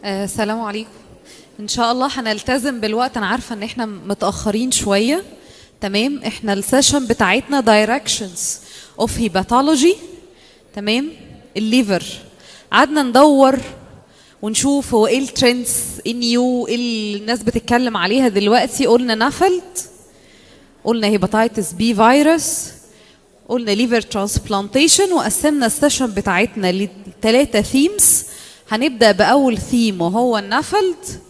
آه، السلام عليكم ان شاء الله هنلتزم بالوقت انا عارفه ان احنا متاخرين شويه تمام احنا السيشن بتاعتنا دايركشنز اوف هيباتولوجي تمام الليفر قعدنا ندور ونشوف هو ايه الترندز ايه نيو ايه اللي الناس بتتكلم عليها دلوقتي قلنا نفلت قلنا هيباتيتس بي فيروس قلنا ليفر ترانسبلانتيشن وقسمنا السيشن بتاعتنا لثلاثه ثيمز هنبدا باول ثيم وهو النفلد